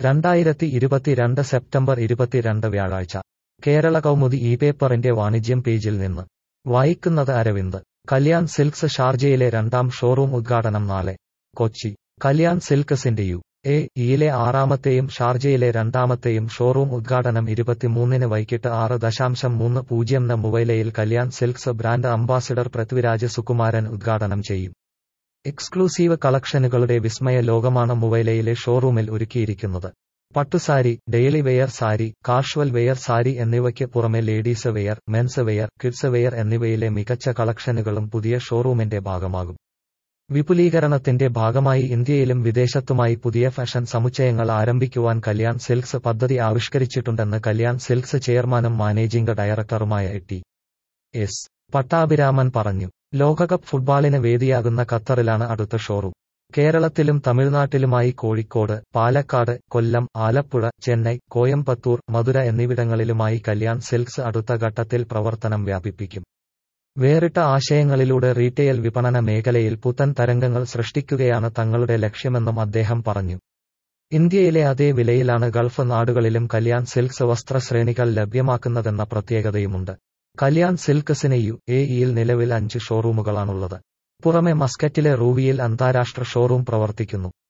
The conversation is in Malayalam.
രണ്ടായിരത്തി ഇരുപത്തിരണ്ട് സെപ്റ്റംബർ ഇരുപത്തിരണ്ട് വ്യാഴാഴ്ച കേരള കൗമുദി ഈ പേപ്പറിന്റെ വാണിജ്യം പേജിൽ നിന്ന് വായിക്കുന്നത് അരവിന്ദ് കല്യാൺ സിൽക്സ് ഷാർജയിലെ രണ്ടാം ഷോറൂം ഉദ്ഘാടനം നാളെ കൊച്ചി കല്യാൺ സിൽക്സിന്റെ യു എ ഇയിലെ ആറാമത്തെയും ഷാർജയിലെ രണ്ടാമത്തെയും ഷോറൂം ഉദ്ഘാടനം ഇരുപത്തിമൂന്നിന് വൈകിട്ട് ആറ് ദശാംശം മൂന്ന് പൂജ്യം ന് മുവൈലയിൽ Kalyan silks brand ambassador Prithviraj Sukumaran ഉദ്ഘാടനം ചെയ്യും എക്സ്ക്ലൂസീവ് കളക്ഷനുകളുടെ വിസ്മയ ലോകമാണ് മുവൈലയിലെ ഷോറൂമിൽ ഒരുക്കിയിരിക്കുന്നത് പട്ടുസാരി daily wear sari casual wear sari എന്നിവയ്ക്ക് പുറമെ ladies wear men's wear kids wear എന്നിവയിലെ മികച്ച കളക്ഷനുകളും പുതിയ ഷോറൂമിന്റെ ഭാഗമാകും വിപുലീകരണത്തിന്റെ ഭാഗമായി ഇന്ത്യയിലും വിദേശത്തുമായി പുതിയ ഫാഷൻ സമുച്ചയങ്ങൾ ആരംഭിക്കുവാൻ കല്യാൺ സിൽക്സ് പദ്ധതി ആവിഷ്കരിച്ചിട്ടുണ്ടെന്ന് കല്യാൺ സിൽക്സ് ചെയർമാനും മാനേജിംഗ് ഡയറക്ടറുമായ ടി എസ് പട്ടാഭിരാമൻ പറഞ്ഞു ലോകകപ്പ് ഫുട്ബോളിന് വേദിയാകുന്ന ഖത്തറിലാണ് അടുത്ത ഷോറൂം കേരളത്തിലും തമിഴ്നാട്ടിലുമായി കോഴിക്കോട് പാലക്കാട് കൊല്ലം ആലപ്പുഴ ചെന്നൈ കോയമ്പത്തൂർ മധുര എന്നിവിടങ്ങളിലുമായി കല്യാൺ സിൽക്സ് അടുത്ത ഘട്ടത്തിൽ പ്രവർത്തനം വ്യാപിപ്പിക്കും വേറിട്ട ആശയങ്ങളിലൂടെ റീറ്റെയിൽ വിപണന മേഖലയിൽ പുത്തൻ തരംഗങ്ങൾ സൃഷ്ടിക്കുകയാണ് തങ്ങളുടെ ലക്ഷ്യമെന്നും അദ്ദേഹം പറഞ്ഞു ഇന്ത്യയിലെ അതേ വിലയിലാണ് ഗൾഫ് നാടുകളിലും കല്യാൺ സിൽക്സ് വസ്ത്രശ്രേണികൾ ലഭ്യമാക്കുന്നതെന്ന പ്രത്യേകതയുമുണ്ട് കല്യാൺ സിൽക്സിന് യു എ ഇയിൽ നിലവിൽ അഞ്ച് ഷോറൂമുകളാണുള്ളത് പുറമെ മസ്കറ്റിലെ റൂവിയിൽ അന്താരാഷ്ട്ര ഷോറൂം പ്രവർത്തിക്കുന്നു